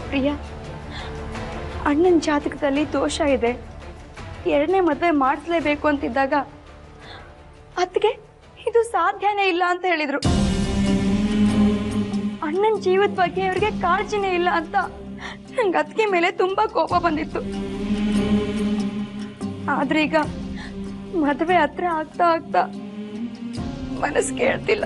ಪ್ರಿಯಾ ಅಣ್ಣನ ಜಾತಕದಲ್ಲಿ ದೋಷ ಇದೆ ಎರಡನೇ ಮದುವೆ ಮಾಡಿಸ್ಲೇಬೇಕು ಅಂತಿದ್ದಾಗ ಅದಕ್ಕೆ ಇದು ಸಾಧ್ಯನೇ ಇಲ್ಲ ಅಂತ ಹೇಳಿದ್ರು ಅಣ್ಣನ ಜೀವದ ಬಗ್ಗೆ ಅವ್ರಿಗೆ ಕಾಳಜಿನೇ ಇಲ್ಲ ಅಂತ ನಂಗೆ ಅದಕ್ಕೆ ಮೇಲೆ ತುಂಬಾ ಕೋಪ ಬಂದಿತ್ತು ಆದ್ರೆ ಈಗ ಮದುವೆ ಹತ್ರ ಆಗ್ತಾ ಆಗ್ತಾ ಮನಸ್ಸು ಕೇಳ್ತಿಲ್ಲ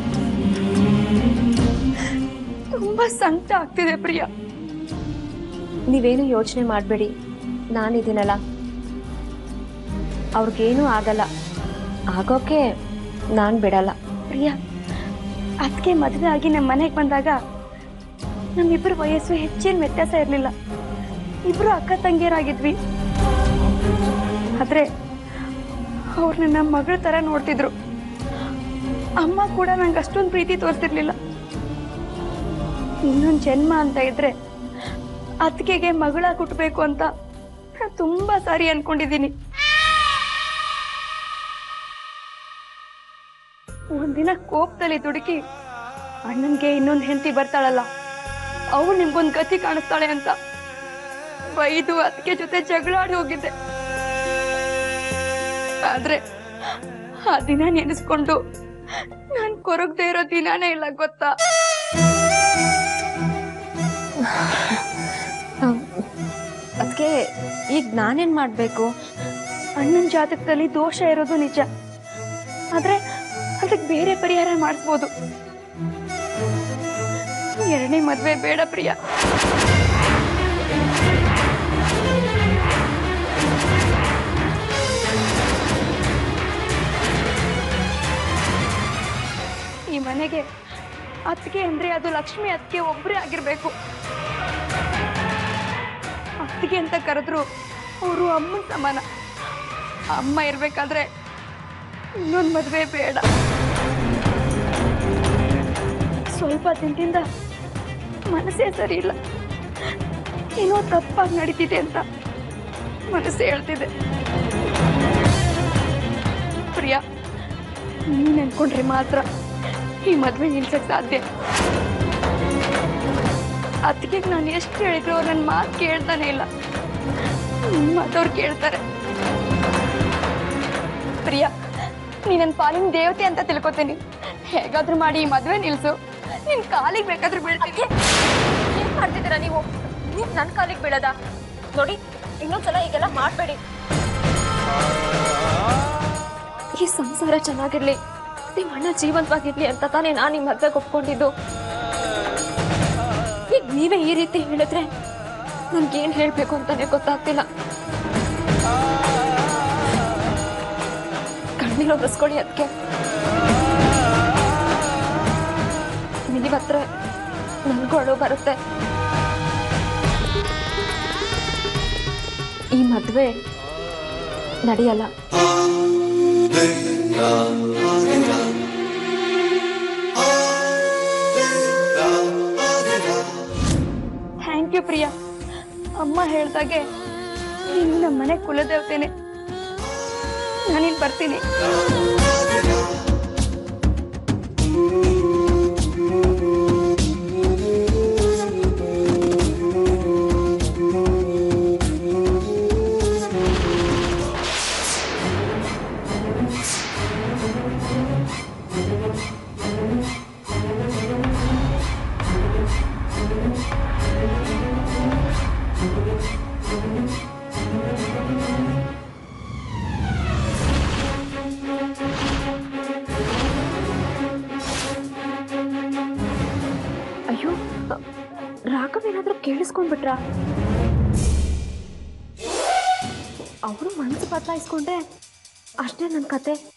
ತುಂಬಾ ಸಂಕಟ ಆಗ್ತಿದೆ ಪ್ರಿಯಾ ನೀವೇನು ಯೋಚನೆ ಮಾಡಬೇಡಿ ನಾನಿದ್ದೀನಲ್ಲ ಅವ್ರಿಗೇನೂ ಆಗಲ್ಲ ಆಗೋಕೆ ನಾನು ಬಿಡಲ್ಲ ಪ್ರಿಯಾ ಅದಕ್ಕೆ ಮದುವೆ ಆಗಿ ನಮ್ಮ ಮನೆಗೆ ಬಂದಾಗ ನಮ್ಮಿಬ್ಬರ ವಯಸ್ಸು ಹೆಚ್ಚೇನು ವ್ಯತ್ಯಾಸ ಇರಲಿಲ್ಲ ಇಬ್ರು ಅಕ್ಕ ತಂಗಿಯರಾಗಿದ್ವಿ ಆದ್ರೆ ಅವ್ರು ನನ್ನ ಮಗಳ ತರ ನೋಡ್ತಿದ್ರು ಅಮ್ಮ ಕೂಡ ನಂಗೆ ಅಷ್ಟೊಂದು ಪ್ರೀತಿ ತೋರಿಸ್ತಿರ್ಲಿಲ್ಲ ಇನ್ನೊಂದು ಜನ್ಮ ಅಂತ ಇದ್ರೆ ಅತ್ತಿಗೆಗೆ ಮಗಳ ಹುಟ್ಟಬೇಕು ಅಂತ ನಾನ್ ತುಂಬಾ ಸಾರಿ ಅನ್ಕೊಂಡಿದ್ದೀನಿ ಒಂದಿನ ಕೋಪದಲ್ಲಿ ದುಡುಕಿ ಅಣ್ಣನ್ಗೆ ಇನ್ನೊಂದು ಹೆಂಡತಿ ಬರ್ತಾಳಲ್ಲ ಅವಳು ನಿಮ್ಗೊಂದು ಗತಿ ಕಾಣಿಸ್ತಾಳೆ ಅಂತ ಬೈದು ಅದಕ್ಕೆ ಜೊತೆ ಜಗಳಾಡಿ ಹೋಗಿದ್ದೆ ಆದ್ರೆ ಆ ದಿನ ನೆನೆಸ್ಕೊಂಡು ನಾನ್ ಕೊರಗದೆ ಇರೋ ದಿನಾನೇ ಇಲ್ಲ ಗೊತ್ತಾ ಅದಕ್ಕೆ ಈಗ ನಾನೇನು ಮಾಡಬೇಕು ಅಣ್ಣನ ಜಾತಕದಲ್ಲಿ ದೋಷ ಇರೋದು ನಿಜ ಆದ್ರೆ ಅದಕ್ಕೆ ಬೇರೆ ಪರಿಹಾರ ಮಾಡಿಸ್ಬೋದು ಎರಡನೇ ಮದ್ವೆ ಬೇಡ ಪ್ರಿಯ ಈ ಮನೆಗೆ ಅತ್ತಿಗೆ ಅಂದ್ರೆ ಅದು ಲಕ್ಷ್ಮಿ ಅತ್ತಿಗೆ ಒಬ್ಬರೇ ಆಗಿರ್ಬೇಕು ಅತ್ತಿಗೆ ಅಂತ ಕರೆದ್ರು ಅವರು ಅಮ್ಮನ ಸಮಾನ ಅಮ್ಮ ಇರ್ಬೇಕಾದ್ರೆ ಇನ್ನೊಂದು ಮದುವೆ ಬೇಡ ಸ್ವಲ್ಪ ದಿನದಿಂದ ಮನಸ್ಸೇ ಸರಿ ಇಲ್ಲ ಏನೋ ತಪ್ಪಾಗಿ ನಡೀತಿದೆ ಅಂತ ಮನಸ್ಸು ಹೇಳ್ತಿದೆ ಪ್ರಿಯಾ ನೀನ್ ಅನ್ಕೊಂಡ್ರೆ ಮಾತ್ರ ಈ ಮದ್ವೆ ನಿಲ್ಸಕ್ ಸಾಧ್ಯ ಅದಕ್ಕೆ ನಾನು ಎಷ್ಟು ಹೇಳಿದ್ರು ಅವ್ರು ನನ್ನ ಮಾತು ಕೇಳ್ತಾನೆ ಇಲ್ಲ ನಿನ್ ಮಾತವ್ರು ಕೇಳ್ತಾರೆ ಪ್ರಿಯಾ ನೀ ನನ್ನ ಪಾಲಿನ ದೇವತೆ ಅಂತ ತಿಳ್ಕೊತೀನಿ ಹೇಗಾದ್ರೂ ಮಾಡಿ ಈ ಮದ್ವೆ ನಿಲ್ಸು ನಿನ್ ಕಾಲಿಗೆ ಬೇಕಾದ್ರೂ ಬೀಳ್ತೀನಿ ಏನ್ ಮಾಡ್ತಿದ್ದೀರಾ ನೀವು ನೀವು ನನ್ನ ಕಾಲಿಗೆ ಬೀಳದ ನೋಡಿ ಇನ್ನೊಂದ್ಸಲ ಈಗೆಲ್ಲ ಮಾಡಬೇಡಿ ಈ ಸಂಸಾರ ಚೆನ್ನಾಗಿರ್ಲಿ ನಿಮ್ಮ ಅಣ್ಣ ಜೀವಂತವಾಗಿರ್ಲಿ ಅಂತ ತಾನೇ ನಾನು ನಿಮ್ಮ ಮದ್ವೆಗೆ ಒಪ್ಕೊಂಡಿದ್ದು ಈಗ ನೀವೇ ಈ ರೀತಿ ಹೇಳಿದ್ರೆ ನನ್ಗೇನ್ ಹೇಳ್ಬೇಕು ಅಂತಾನೆ ಗೊತ್ತಾಗ್ತಿಲ್ಲ ಕಣ್ಣೀರು ಒರೆಸ್ಕೊಳ್ಳಿ ಅದಕ್ಕೆ ನೀವತ್ರ ನನ್ಗಳು ಬರುತ್ತೆ ಈ ಮದ್ವೆ ನಡೆಯಲ್ಲ ಥ್ಯಾಂಕ್ ಯು ಪ್ರಿಯಾ ಅಮ್ಮ ಹೇಳ್ದಾಗೆ ನೀನು ನಮ್ಮ ಮನೆ ಕುಲದೇವತೆನೆ ನಾನಿನ್ ಬರ್ತೀನಿ ಅಯ್ಯೋ ರಾಘವ್ ಏನಾದ್ರೂ ಕೇಳಿಸ್ಕೊಂಡ್ಬಿಟ್ರ ಅವರು ಮನಸ್ಸು ಬದಲಾಯಿಸ್ಕೊಂಡ್ರೆ ಅಷ್ಟೇ ನನ್ನ ಕತೆ